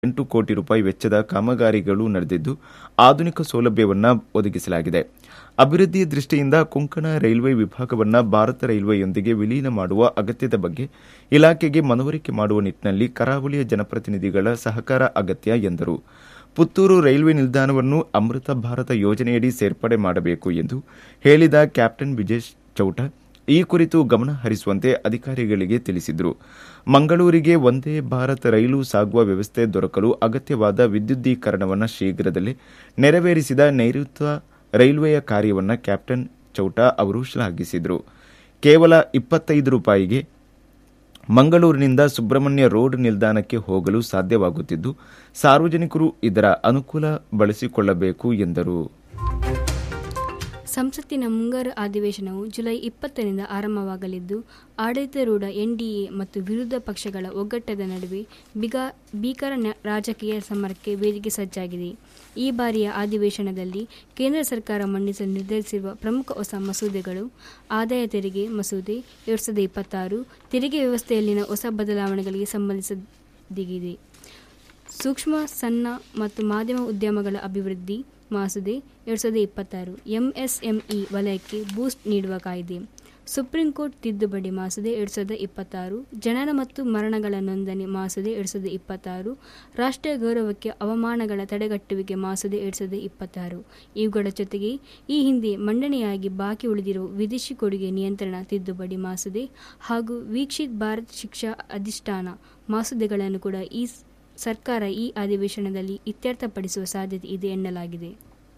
ಎಂಟು ಕೋಟಿ ರೂಪಾಯಿ ವೆಚ್ಚದ ಕಾಮಗಾರಿಗಳು ನಡೆದಿದ್ದು ಆಧುನಿಕ ಸೌಲಭ್ಯವನ್ನು ಒದಗಿಸಲಾಗಿದೆ ಅಭಿವೃದ್ಧಿ ದೃಷ್ಟಿಯಿಂದ ಕೊಂಕಣ ರೈಲ್ವೆ ವಿಭಾಗವನ್ನು ಭಾರತ ರೈಲ್ವೆಯೊಂದಿಗೆ ವಿಲೀನ ಮಾಡುವ ಅಗತ್ಯದ ಬಗ್ಗೆ ಇಲಾಖೆಗೆ ಮನವರಿಕೆ ಮಾಡುವ ನಿಟ್ಟಿನಲ್ಲಿ ಕರಾವಳಿಯ ಜನಪ್ರತಿನಿಧಿಗಳ ಸಹಕಾರ ಅಗತ್ಯ ಎಂದರು ಪುತ್ತೂರು ರೈಲ್ವೆ ನಿಲ್ದಾಣವನ್ನು ಅಮೃತ ಭಾರತ ಯೋಜನೆಯಡಿ ಸೇರ್ಪಡೆ ಮಾಡಬೇಕು ಎಂದು ಹೇಳಿದ ಕ್ಯಾಪ್ಟನ್ ವಿಜಯ್ ಚೌಟ ಈ ಕುರಿತು ಗಮನ ಹರಿಸುವಂತೆ ಅಧಿಕಾರಿಗಳಿಗೆ ತಿಳಿಸಿದರು ಮಂಗಳೂರಿಗೆ ಒಂದೇ ಭಾರತ್ ರೈಲು ಸಾಗುವ ವ್ಯವಸ್ಥೆ ದೊರಕಲು ಅಗತ್ಯವಾದ ವಿದ್ಯುದ್ದೀಕರಣವನ್ನು ಶೀಘ್ರದಲ್ಲೇ ನೆರವೇರಿಸಿದ ನೈಋತ್ಯ ರೈಲ್ವೆಯ ಕಾರ್ಯವನ್ನು ಕ್ಯಾಪ್ಟನ್ ಚೌಟ ಅವರು ಶ್ಲಾಘಿಸಿದರು ಕೇವಲ ಇಪ್ಪತ್ತೈದು ರೂಪಾಯಿಗೆ ಮಂಗಳೂರಿನಿಂದ ಸುಬ್ರಹ್ಮಣ್ಯ ರೋಡ್ ನಿಲ್ದಾಣಕ್ಕೆ ಹೋಗಲು ಸಾಧ್ಯವಾಗುತ್ತಿದ್ದು ಸಾರ್ವಜನಿಕರು ಇದರ ಅನುಕೂಲ ಬಳಸಿಕೊಳ್ಳಬೇಕು ಎಂದರು ಸಂಸತ್ತಿನ ಮುಂಗಾರು ಅಧಿವೇಶನವು ಜುಲೈ ಇಪ್ಪತ್ತರಿಂದ ಆರಂಭವಾಗಲಿದ್ದು ಆಡಳಿತಾರೂಢ ಎನ್ಡಿಎ ಮತ್ತು ವಿರೋಧ ಪಕ್ಷಗಳ ಒಗ್ಗಟ್ಟದ ನಡುವೆ ಬಿಗಾ ಭೀಕರ ನ- ರಾಜಕೀಯ ಸಮರಕ್ಕೆ ವೇದಿಕೆ ಸಜ್ಜಾಗಿದೆ ಈ ಬಾರಿಯ ಅಧಿವೇಶನದಲ್ಲಿ ಕೇಂದ್ರ ಸರ್ಕಾರ ಮಂಡಿಸಲು ನಿರ್ಧರಿಸಿರುವ ಪ್ರಮುಖ ಹೊಸ ಮಸೂದೆಗಳು ಆದಾಯ ತೆರಿಗೆ ಮಸೂದೆ ಎರಡು ಸಾವಿರದ ಇಪ್ಪತ್ತಾರು ತೆರಿಗೆ ವ್ಯವಸ್ಥೆಯಲ್ಲಿನ ಹೊಸ ಬದಲಾವಣೆಗಳಿಗೆ ಸಂಬಂಧಿಸಿದೆ ಸೂಕ್ಷ್ಮ ಸಣ್ಣ ಮತ್ತು ಮಾಧ್ಯಮ ಉದ್ಯಮಗಳ ಅಭಿವೃದ್ಧಿ ಮಸೂದೆ ಎರಡು ಸಾವಿರದ ಇಪ್ಪತ್ತಾರು ಎಂಎಸ್ಎಂಇ ವಲಯಕ್ಕೆ ಬೂಸ್ಟ್ ನೀಡುವ ಕಾಯ್ದೆ ಸುಪ್ರೀಂ ಕೋರ್ಟ್ ತಿದ್ದುಪಡಿ ಮಸೂದೆ ಎರಡು ಸಾವಿರದ ಇಪ್ಪತ್ತಾರು ಜನನ ಮತ್ತು ಮರಣಗಳ ನೋಂದಣಿ ಮಸೂದೆ ಎರಡು ಸಾವಿರದ ಇಪ್ಪತ್ತಾರು ರಾಷ್ಟ್ರೀಯ ಗೌರವಕ್ಕೆ ಅವಮಾನಗಳ ತಡೆಗಟ್ಟುವಿಕೆ ಮಸೂದೆ ಎರಡು ಸಾವಿರದ ಇಪ್ಪತ್ತಾರು ಇವುಗಳ ಜೊತೆಗೆ ಈ ಹಿಂದೆ ಮಂಡನೆಯಾಗಿ ಬಾಕಿ ಉಳಿದಿರುವ ವಿದೇಶಿ ಕೊಡುಗೆ ನಿಯಂತ್ರಣ ತಿದ್ದುಪಡಿ ಮಸೂದೆ ಹಾಗೂ ವೀಕ್ಷಿತ್ ಭಾರತ್ ಶಿಕ್ಷಾ ಅಧಿಷ್ಠಾನ ಮಸೂದೆಗಳನ್ನು ಕೂಡ ಈ ಸ್- ಸರ್ಕಾರ ಈ ಅಧಿವೇಶನದಲ್ಲಿ ಇತ್ಯರ್ಥಪಡಿಸುವ ಸಾಧ್ಯತೆ ಇದೆ ಎನ್ನಲಾಗಿದೆ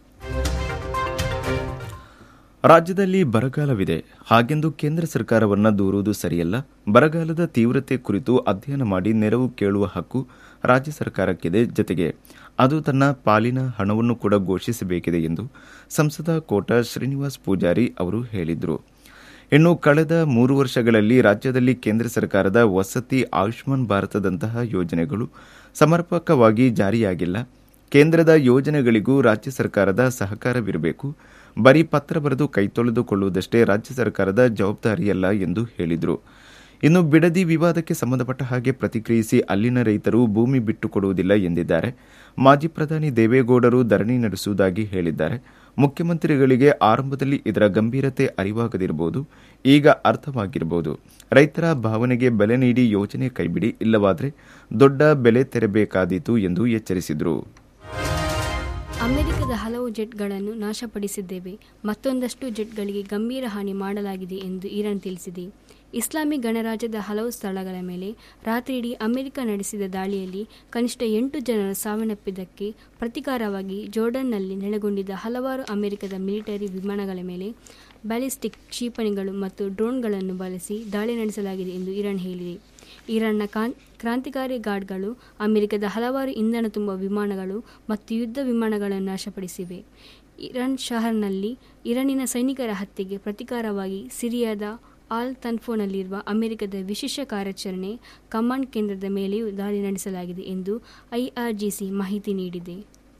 ರಾಜ್ಯದಲ್ಲಿ ಬರಗಾಲವಿದೆ ಹಾಗೆಂದು ಕೇಂದ್ರ ಸರ್ಕಾರವನ್ನ ದೂರುವುದು ಸರಿಯಲ್ಲ ಬರಗಾಲದ ತೀವ್ರತೆ ಕುರಿತು ಅಧ್ಯಯನ ಮಾಡಿ ನೆರವು ಕೇಳುವ ಹಕ್ಕು ರಾಜ್ಯ ಸರ್ಕಾರಕ್ಕಿದೆ ಜತೆಗೆ ಅದು ತನ್ನ ಪಾಲಿನ ಹಣವನ್ನು ಕೂಡ ಘೋಷಿಸಬೇಕಿದೆ ಎಂದು ಸಂಸದ ಕೋಟ ಶ್ರೀನಿವಾಸ್ ಪೂಜಾರಿ ಅವರು ಹೇಳಿದರು ಇನ್ನು ಕಳೆದ ಮೂರು ವರ್ಷಗಳಲ್ಲಿ ರಾಜ್ಯದಲ್ಲಿ ಕೇಂದ್ರ ಸರ್ಕಾರದ ವಸತಿ ಆಯುಷ್ಮಾನ್ ಭಾರತದಂತಹ ಯೋಜನೆಗಳು ಸಮರ್ಪಕವಾಗಿ ಜಾರಿಯಾಗಿಲ್ಲ ಕೇಂದ್ರದ ಯೋಜನೆಗಳಿಗೂ ರಾಜ್ಯ ಸರ್ಕಾರದ ಸಹಕಾರವಿರಬೇಕು ಬರೀ ಪತ್ರ ಬರೆದು ಕೈತೊಳೆದುಕೊಳ್ಳುವುದಷ್ಟೇ ರಾಜ್ಯ ಸರ್ಕಾರದ ಜವಾಬ್ದಾರಿಯಲ್ಲ ಎಂದು ಹೇಳಿದರು ಇನ್ನು ಬಿಡದಿ ವಿವಾದಕ್ಕೆ ಸಂಬಂಧಪಟ್ಟ ಹಾಗೆ ಪ್ರತಿಕ್ರಿಯಿಸಿ ಅಲ್ಲಿನ ರೈತರು ಭೂಮಿ ಬಿಟ್ಟುಕೊಡುವುದಿಲ್ಲ ಎಂದಿದ್ದಾರೆ ಮಾಜಿ ಪ್ರಧಾನಿ ದೇವೇಗೌಡರು ಧರಣಿ ನಡೆಸುವುದಾಗಿ ಹೇಳಿದ್ದಾರೆ ಮುಖ್ಯಮಂತ್ರಿಗಳಿಗೆ ಆರಂಭದಲ್ಲಿ ಇದರ ಗಂಭೀರತೆ ಅರಿವಾಗದಿರಬಹುದು ಈಗ ಅರ್ಥವಾಗಿರಬಹುದು ರೈತರ ಭಾವನೆಗೆ ಬೆಲೆ ನೀಡಿ ಯೋಜನೆ ಕೈಬಿಡಿ ಇಲ್ಲವಾದರೆ ದೊಡ್ಡ ಬೆಲೆ ತೆರಬೇಕಾದೀತು ಎಂದು ಎಚ್ಚರಿಸಿದರು ಅಮೆರಿಕದ ಹಲವು ಜೆಟ್ಗಳನ್ನು ನಾಶಪಡಿಸಿದ್ದೇವೆ ಮತ್ತೊಂದಷ್ಟು ಜೆಟ್ಗಳಿಗೆ ಗಂಭೀರ ಹಾನಿ ಮಾಡಲಾಗಿದೆ ಎಂದು ಇರಾನ್ ತಿಳಿಸಿದೆ ಇಸ್ಲಾಮಿಕ್ ಗಣರಾಜ್ಯದ ಹಲವು ಸ್ಥಳಗಳ ಮೇಲೆ ರಾತ್ರಿಯಿಡೀ ಅಮೆರಿಕ ನಡೆಸಿದ ದಾಳಿಯಲ್ಲಿ ಕನಿಷ್ಠ ಎಂಟು ಜನರು ಸಾವನ್ನಪ್ಪಿದ್ದಕ್ಕೆ ಪ್ರತಿಕಾರವಾಗಿ ಜೋರ್ಡನ್ನಲ್ಲಿ ನೆಲೆಗೊಂಡಿದ್ದ ಹಲವಾರು ಅಮೆರಿಕದ ಮಿಲಿಟರಿ ವಿಮಾನಗಳ ಮೇಲೆ ಬ್ಯಾಲಿಸ್ಟಿಕ್ ಕ್ಷಿಪಣಿಗಳು ಮತ್ತು ಡ್ರೋನ್ಗಳನ್ನು ಬಳಸಿ ದಾಳಿ ನಡೆಸಲಾಗಿದೆ ಎಂದು ಇರಾನ್ ಹೇಳಿದೆ ಇರಾನ್ನ ಕಾನ್ ಕ್ರಾಂತಿಕಾರಿ ಗಾರ್ಡ್ಗಳು ಅಮೆರಿಕದ ಹಲವಾರು ಇಂಧನ ತುಂಬುವ ವಿಮಾನಗಳು ಮತ್ತು ಯುದ್ಧ ವಿಮಾನಗಳನ್ನು ನಾಶಪಡಿಸಿವೆ ಇರಾನ್ ಶಹರ್ನಲ್ಲಿ ಇರಾನಿನ ಸೈನಿಕರ ಹತ್ಯೆಗೆ ಪ್ರತಿಕಾರವಾಗಿ ಸಿರಿಯಾದ ಆಲ್ ತನ್ಫೋನಲ್ಲಿರುವ ಅಮೆರಿಕದ ವಿಶೇಷ ಕಾರ್ಯಾಚರಣೆ ಕಮಾಂಡ್ ಕೇಂದ್ರದ ಮೇಲೆಯೂ ದಾಳಿ ನಡೆಸಲಾಗಿದೆ ಎಂದು ಐಆರ್ಜಿಸಿ ಮಾಹಿತಿ ನೀಡಿದೆ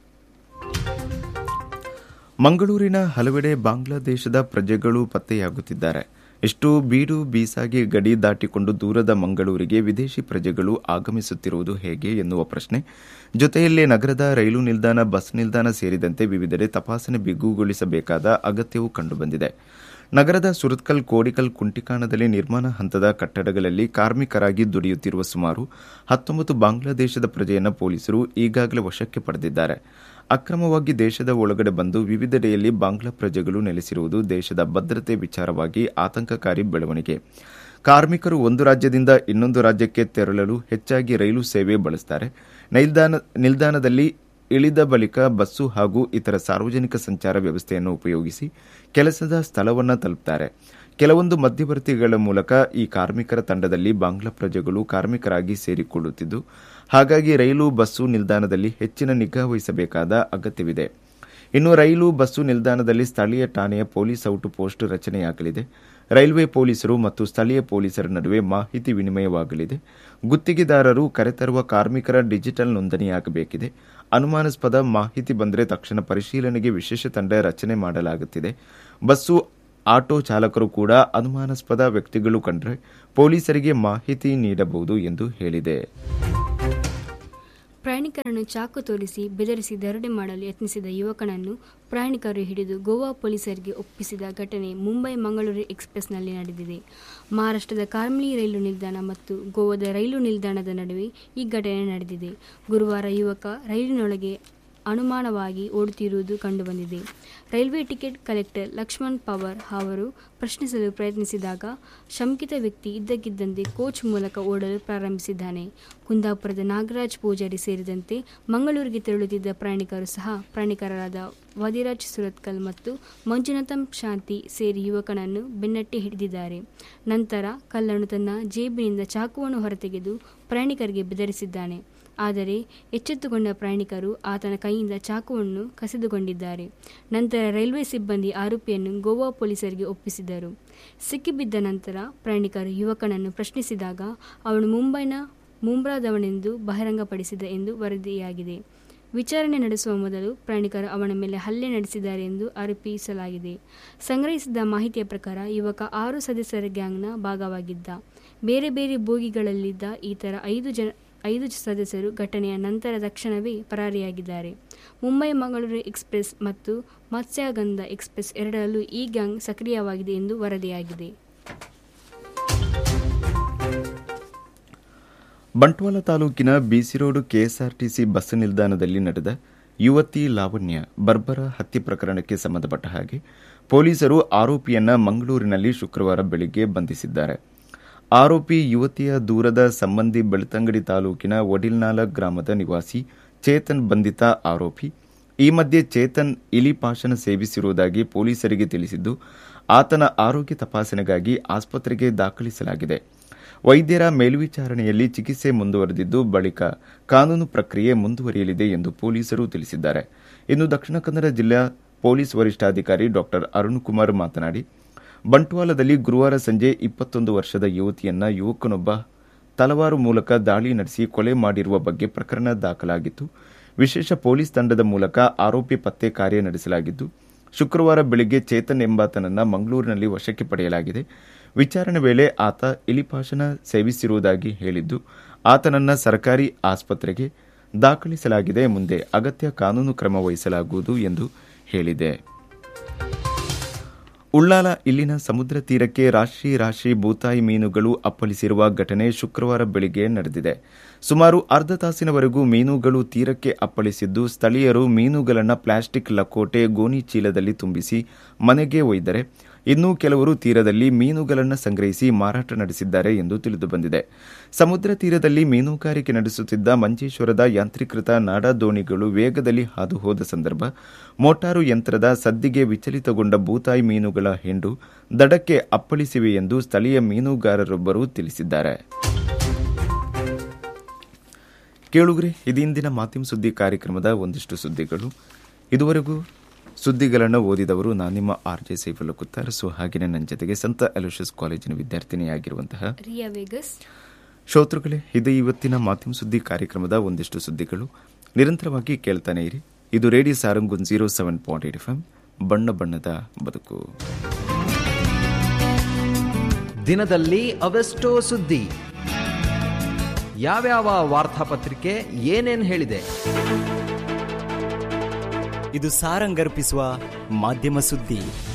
ಮಂಗಳೂರಿನ ಹಲವೆಡೆ ಬಾಂಗ್ಲಾದೇಶದ ಪ್ರಜೆಗಳು ಪತ್ತೆಯಾಗುತ್ತಿದ್ದಾರೆ ಎಷ್ಟು ಬೀಡು ಬೀಸಾಗಿ ಗಡಿ ದಾಟಿಕೊಂಡು ದೂರದ ಮಂಗಳೂರಿಗೆ ವಿದೇಶಿ ಪ್ರಜೆಗಳು ಆಗಮಿಸುತ್ತಿರುವುದು ಹೇಗೆ ಎನ್ನುವ ಪ್ರಶ್ನೆ ಜೊತೆಯಲ್ಲೇ ನಗರದ ರೈಲು ನಿಲ್ದಾಣ ಬಸ್ ನಿಲ್ದಾಣ ಸೇರಿದಂತೆ ವಿವಿಧೆಡೆ ತಪಾಸಣೆ ಬಿಗುಗೊಳಿಸಬೇಕಾದ ಅಗತ್ಯವೂ ಕಂಡುಬಂದಿದೆ ನಗರದ ಸುರತ್ಕಲ್ ಕೋಡಿಕಲ್ ಕುಂಟಿಕಾಣದಲ್ಲಿ ನಿರ್ಮಾಣ ಹಂತದ ಕಟ್ಟಡಗಳಲ್ಲಿ ಕಾರ್ಮಿಕರಾಗಿ ದುಡಿಯುತ್ತಿರುವ ಸುಮಾರು ಹತ್ತೊಂಬತ್ತು ಬಾಂಗ್ಲಾದೇಶದ ಪ್ರಜೆಯನ್ನು ಪೊಲೀಸರು ಈಗಾಗಲೇ ವಶಕ್ಕೆ ಪಡೆದಿದ್ದಾರೆ ಅಕ್ರಮವಾಗಿ ದೇಶದ ಒಳಗಡೆ ಬಂದು ವಿವಿಧೆಡೆಯಲ್ಲಿ ಬಾಂಗ್ಲಾ ಪ್ರಜೆಗಳು ನೆಲೆಸಿರುವುದು ದೇಶದ ಭದ್ರತೆ ವಿಚಾರವಾಗಿ ಆತಂಕಕಾರಿ ಬೆಳವಣಿಗೆ ಕಾರ್ಮಿಕರು ಒಂದು ರಾಜ್ಯದಿಂದ ಇನ್ನೊಂದು ರಾಜ್ಯಕ್ಕೆ ತೆರಳಲು ಹೆಚ್ಚಾಗಿ ರೈಲು ಸೇವೆ ಬಳಸುತ್ತಾರೆ ನಿಲ್ದಾಣ ನಿಲ್ದಾಣದಲ್ಲಿ ಇಳಿದ ಬಳಿಕ ಬಸ್ಸು ಹಾಗೂ ಇತರ ಸಾರ್ವಜನಿಕ ಸಂಚಾರ ವ್ಯವಸ್ಥೆಯನ್ನು ಉಪಯೋಗಿಸಿ ಕೆಲಸದ ಸ್ಥಳವನ್ನು ತಲುಪುತ್ತಾರೆ ಕೆಲವೊಂದು ಮಧ್ಯವರ್ತಿಗಳ ಮೂಲಕ ಈ ಕಾರ್ಮಿಕರ ತಂಡದಲ್ಲಿ ಬಾಂಗ್ಲಾ ಪ್ರಜೆಗಳು ಕಾರ್ಮಿಕರಾಗಿ ಸೇರಿಕೊಳ್ಳುತ್ತಿದ್ದು ಹಾಗಾಗಿ ರೈಲು ಬಸ್ಸು ನಿಲ್ದಾಣದಲ್ಲಿ ಹೆಚ್ಚಿನ ನಿಗಾ ವಹಿಸಬೇಕಾದ ಅಗತ್ಯವಿದೆ ಇನ್ನು ರೈಲು ಬಸ್ಸು ನಿಲ್ದಾಣದಲ್ಲಿ ಸ್ಥಳೀಯ ಠಾಣೆಯ ಪೊಲೀಸ್ ಔಟ್ ಪೋಸ್ಟ್ ರಚನೆಯಾಗಲಿದೆ ರೈಲ್ವೆ ಪೊಲೀಸರು ಮತ್ತು ಸ್ಥಳೀಯ ಪೊಲೀಸರ ನಡುವೆ ಮಾಹಿತಿ ವಿನಿಮಯವಾಗಲಿದೆ ಗುತ್ತಿಗೆದಾರರು ಕರೆತರುವ ಕಾರ್ಮಿಕರ ಡಿಜಿಟಲ್ ನೋಂದಣಿಯಾಗಬೇಕಿದೆ ಅನುಮಾನಾಸ್ಪದ ಮಾಹಿತಿ ಬಂದರೆ ತಕ್ಷಣ ಪರಿಶೀಲನೆಗೆ ವಿಶೇಷ ತಂಡ ರಚನೆ ಮಾಡಲಾಗುತ್ತಿದೆ ಬಸ್ಸು ಆಟೋ ಚಾಲಕರು ಕೂಡ ಅನುಮಾನಾಸ್ಪದ ವ್ಯಕ್ತಿಗಳು ಕಂಡ್ರೆ ಪೊಲೀಸರಿಗೆ ಮಾಹಿತಿ ನೀಡಬಹುದು ಎಂದು ಹೇಳಿದೆ ಪ್ರಯಾಣಿಕರನ್ನು ಚಾಕು ತೋರಿಸಿ ಬೆದರಿಸಿ ದರೋಡೆ ಮಾಡಲು ಯತ್ನಿಸಿದ ಯುವಕನನ್ನು ಪ್ರಯಾಣಿಕರು ಹಿಡಿದು ಗೋವಾ ಪೊಲೀಸರಿಗೆ ಒಪ್ಪಿಸಿದ ಘಟನೆ ಮುಂಬೈ ಮಂಗಳೂರು ಎಕ್ಸ್ಪ್ರೆಸ್ನಲ್ಲಿ ನಡೆದಿದೆ ಮಹಾರಾಷ್ಟ್ರದ ಕಾರ್ಮಿಲಿ ರೈಲು ನಿಲ್ದಾಣ ಮತ್ತು ಗೋವಾದ ರೈಲು ನಿಲ್ದಾಣದ ನಡುವೆ ಈ ಘಟನೆ ನಡೆದಿದೆ ಗುರುವಾರ ಯುವಕ ರೈಲಿನೊಳಗೆ ಅನುಮಾನವಾಗಿ ಓಡುತ್ತಿರುವುದು ಕಂಡುಬಂದಿದೆ railway ticket collector Lakshman Pawar ಅವರು ಪ್ರಶ್ನಿಸಲು ಪ್ರಯತ್ನಿಸಿದಾಗ ಶಂಕಿತ ವ್ಯಕ್ತಿ ಇದ್ದಕ್ಕಿದ್ದಂತೆ ಕೋಚ್ ಮೂಲಕ ಓಡಲು ಪ್ರಾರಂಭಿಸಿದ್ದಾನೆ ಕುಂದಾಪುರದ ನಾಗರಾಜ್ ಪೂಜಾರಿ ಸೇರಿದಂತೆ ಮಂಗಳೂರಿಗೆ ತೆರಳುತ್ತಿದ್ದ ಪ್ರಯಾಣಿಕರು ಸಹ ಪ್ರಯಾಣಿಕರಾದ ವದಿರಾಜ್ ಸುರತ್ಕಲ್ ಮತ್ತು ಮಂಜುನಾಥಂ ಶಾಂತಿ ಸೇರಿ ಯುವಕನನ್ನು ಬೆನ್ನಟ್ಟಿ ಹಿಡಿದಿದ್ದಾರೆ ನಂತರ ಕಲ್ಲನ್ನು ತನ್ನ ಜೇಬಿನಿಂದ ಚಾಕುವನ್ನು ಹೊರತೆಗೆದು ಪ್ರಯಾಣಿಕರಿಗೆ ಬೆದರಿಸಿದ್ದಾನೆ ಆದರೆ ಎಚ್ಚೆತ್ತುಕೊಂಡ ಪ್ರಯಾಣಿಕರು ಆತನ ಕೈಯಿಂದ ಚಾಕುವನ್ನು ಕಸಿದುಕೊಂಡಿದ್ದಾರೆ ನಂತರ ರೈಲ್ವೆ ಸಿಬ್ಬಂದಿ ಆರೋಪಿಯನ್ನು ಗೋವಾ ಪೊಲೀಸರಿಗೆ ಒಪ್ಪಿಸಿದರು ಸಿಕ್ಕಿಬಿದ್ದ ನಂತರ ಪ್ರಯಾಣಿಕರು ಯುವಕನನ್ನು ಪ್ರಶ್ನಿಸಿದಾಗ ಅವನು ಮುಂಬೈನ ಮುಂಬ್ರಾದವನೆಂದು ಬಹಿರಂಗಪಡಿಸಿದ ಎಂದು ವರದಿಯಾಗಿದೆ ವಿಚಾರಣೆ ನಡೆಸುವ ಮೊದಲು ಪ್ರಯಾಣಿಕರು ಅವನ ಮೇಲೆ ಹಲ್ಲೆ ನಡೆಸಿದ್ದಾರೆ ಎಂದು ಆರೋಪಿಸಲಾಗಿದೆ ಸಂಗ್ರಹಿಸಿದ ಮಾಹಿತಿಯ ಪ್ರಕಾರ ಯುವಕ ಆರು ಸದಸ್ಯರ ಗ್ಯಾಂಗ್ನ ಭಾಗವಾಗಿದ್ದ ಬೇರೆ ಬೇರೆ ಬೋಗಿಗಳಲ್ಲಿದ್ದ ಈತರ ಐದು ಜನ ಐದು ಸದಸ್ಯರು ಘಟನೆಯ ನಂತರ ತಕ್ಷಣವೇ ಪರಾರಿಯಾಗಿದ್ದಾರೆ ಮುಂಬೈ ಮಂಗಳೂರು ಎಕ್ಸ್ಪ್ರೆಸ್ ಮತ್ತು ಮತ್ಸ್ಯಗಂಧ ಎಕ್ಸ್ಪ್ರೆಸ್ ಎರಡರಲ್ಲೂ ಈ ಗ್ಯಾಂಗ್ ಸಕ್ರಿಯವಾಗಿದೆ ಎಂದು ವರದಿಯಾಗಿದೆ ಬಂಟ್ವಾಳ ತಾಲೂಕಿನ ಬಿಸಿ ರೋಡ್ ಕೆಎಸ್ಆರ್ಟಿಸಿ ಬಸ್ ನಿಲ್ದಾಣದಲ್ಲಿ ನಡೆದ ಯುವತಿ ಲಾವಣ್ಯ ಬರ್ಬರ ಹತ್ಯೆ ಪ್ರಕರಣಕ್ಕೆ ಸಂಬಂಧಪಟ್ಟ ಹಾಗೆ ಪೊಲೀಸರು ಆರೋಪಿಯನ್ನ ಮಂಗಳೂರಿನಲ್ಲಿ ಶುಕ್ರವಾರ ಬೆಳಿಗ್ಗೆ ಬಂಧಿಸಿದ್ದಾರೆ ಆರೋಪಿ ಯುವತಿಯ ದೂರದ ಸಂಬಂಧಿ ಬೆಳ್ತಂಗಡಿ ತಾಲೂಕಿನ ಒಡಿಲ್ನಾಲ ಗ್ರಾಮದ ನಿವಾಸಿ ಚೇತನ್ ಬಂಧಿತ ಆರೋಪಿ ಈ ಮಧ್ಯೆ ಚೇತನ್ ಇಲಿಪಾಶನ ಸೇವಿಸಿರುವುದಾಗಿ ಪೊಲೀಸರಿಗೆ ತಿಳಿಸಿದ್ದು ಆತನ ಆರೋಗ್ಯ ತಪಾಸಣೆಗಾಗಿ ಆಸ್ಪತ್ರೆಗೆ ದಾಖಲಿಸಲಾಗಿದೆ ವೈದ್ಯರ ಮೇಲ್ವಿಚಾರಣೆಯಲ್ಲಿ ಚಿಕಿತ್ಸೆ ಮುಂದುವರೆದಿದ್ದು ಬಳಿಕ ಕಾನೂನು ಪ್ರಕ್ರಿಯೆ ಮುಂದುವರಿಯಲಿದೆ ಎಂದು ಪೊಲೀಸರು ತಿಳಿಸಿದ್ದಾರೆ ಇನ್ನು ದಕ್ಷಿಣ ಕನ್ನಡ ಜಿಲ್ಲಾ ಪೊಲೀಸ್ ವರಿಷ್ಠಾಧಿಕಾರಿ ಡಾ ಅರುಣ್ ಕುಮಾರ್ ಮಾತನಾಡಿ ಬಂಟ್ವಾಳದಲ್ಲಿ ಗುರುವಾರ ಸಂಜೆ ಇಪ್ಪತ್ತೊಂದು ವರ್ಷದ ಯುವತಿಯನ್ನ ಯುವಕನೊಬ್ಬ ತಲವಾರು ಮೂಲಕ ದಾಳಿ ನಡೆಸಿ ಕೊಲೆ ಮಾಡಿರುವ ಬಗ್ಗೆ ಪ್ರಕರಣ ದಾಖಲಾಗಿತ್ತು ವಿಶೇಷ ಪೊಲೀಸ್ ತಂಡದ ಮೂಲಕ ಆರೋಪಿ ಪತ್ತೆ ಕಾರ್ಯ ನಡೆಸಲಾಗಿದ್ದು ಶುಕ್ರವಾರ ಬೆಳಿಗ್ಗೆ ಚೇತನ್ ಎಂಬಾತನನ್ನ ಮಂಗಳೂರಿನಲ್ಲಿ ವಶಕ್ಕೆ ಪಡೆಯಲಾಗಿದೆ ವಿಚಾರಣೆ ವೇಳೆ ಆತ ಇಲಿಪಾಶನ ಸೇವಿಸಿರುವುದಾಗಿ ಹೇಳಿದ್ದು ಆತನನ್ನ ಸರ್ಕಾರಿ ಆಸ್ಪತ್ರೆಗೆ ದಾಖಲಿಸಲಾಗಿದೆ ಮುಂದೆ ಅಗತ್ಯ ಕಾನೂನು ಕ್ರಮ ವಹಿಸಲಾಗುವುದು ಎಂದು ಹೇಳಿದೆ ಉಳ್ಳಾಲ ಇಲ್ಲಿನ ಸಮುದ್ರ ತೀರಕ್ಕೆ ರಾಶಿ ರಾಶಿ ಬೂತಾಯಿ ಮೀನುಗಳು ಅಪ್ಪಳಿಸಿರುವ ಘಟನೆ ಶುಕ್ರವಾರ ಬೆಳಿಗ್ಗೆ ನಡೆದಿದೆ ಸುಮಾರು ಅರ್ಧ ತಾಸಿನವರೆಗೂ ಮೀನುಗಳು ತೀರಕ್ಕೆ ಅಪ್ಪಳಿಸಿದ್ದು ಸ್ಥಳೀಯರು ಮೀನುಗಳನ್ನು ಪ್ಲಾಸ್ಟಿಕ್ ಲಕೋಟೆ ಗೋಣಿ ಚೀಲದಲ್ಲಿ ತುಂಬಿಸಿ ಮನೆಗೆ ಒಯ್ದರೆ ಇನ್ನೂ ಕೆಲವರು ತೀರದಲ್ಲಿ ಮೀನುಗಳನ್ನು ಸಂಗ್ರಹಿಸಿ ಮಾರಾಟ ನಡೆಸಿದ್ದಾರೆ ಎಂದು ತಿಳಿದುಬಂದಿದೆ ಸಮುದ್ರ ತೀರದಲ್ಲಿ ಮೀನುಗಾರಿಕೆ ನಡೆಸುತ್ತಿದ್ದ ಮಂಜೇಶ್ವರದ ಯಾಂತ್ರೀಕೃತ ನಾಡಾ ದೋಣಿಗಳು ವೇಗದಲ್ಲಿ ಹಾದು ಹೋದ ಸಂದರ್ಭ ಮೋಟಾರು ಯಂತ್ರದ ಸದ್ದಿಗೆ ವಿಚಲಿತಗೊಂಡ ಬೂತಾಯಿ ಮೀನುಗಳ ಹಿಂಡು ದಡಕ್ಕೆ ಅಪ್ಪಳಿಸಿವೆ ಎಂದು ಸ್ಥಳೀಯ ಮೀನುಗಾರರೊಬ್ಬರು ತಿಳಿಸಿದ್ದಾರೆ ಕೇಳುಗ್ರಿ ಇಂದಿನ ಮಾಧ್ಯಮ ಸುದ್ದಿ ಕಾರ್ಯಕ್ರಮದ ಒಂದಿಷ್ಟು ಸುದ್ದಿಗಳು ಇದುವರೆಗೂ ಸುದ್ದಿಗಳನ್ನು ಓದಿದವರು ನಾನು ನಿಮ್ಮ ಆರ್ ಜೆ ಸೈಫುಲ್ಲ ಕುತ್ತಾರಸು ಹಾಗೆಯೇ ನನ್ನ ಜೊತೆಗೆ ಸಂತ ಅಲೋಷಿಯಸ್ ಕಾಲೇಜಿನ ವಿದ್ಯಾರ್ಥಿನಿಯಾಗಿರುವಂತಹ ರಿಯಾ ವೇಗಸ್ ಶ್ರೋತೃಗಳೇ ಇದು ಇವತ್ತಿನ ಮಾಧ್ಯಮ ಸುದ್ದಿ ಕಾರ್ಯಕ್ರಮದ ಒಂದಿಷ್ಟು ಸುದ್ದಿಗಳು ನಿರಂತರವಾಗಿ ಕೇಳ್ತಾನೆ ಇರಿ ಇದು ರೇಡಿಯೋ ಸಾರಂಗುನ್ zero seven point eight F M ಬಣ್ಣ ಬಣ್ಣದ ಬದುಕು ದಿನದಲ್ಲಿ ಅವೆಷ್ಟೋ ಸುದ್ದಿ ಯಾವ್ಯಾವ ವಾರ್ತಾಪತ್ರಿಕೆ ಏನೇನ್ ಹೇಳಿದೆ ಇದು ಸಾರಂಗರ್ಪಿಸುವ ಮಾಧ್ಯಮ ಸುದ್ದಿ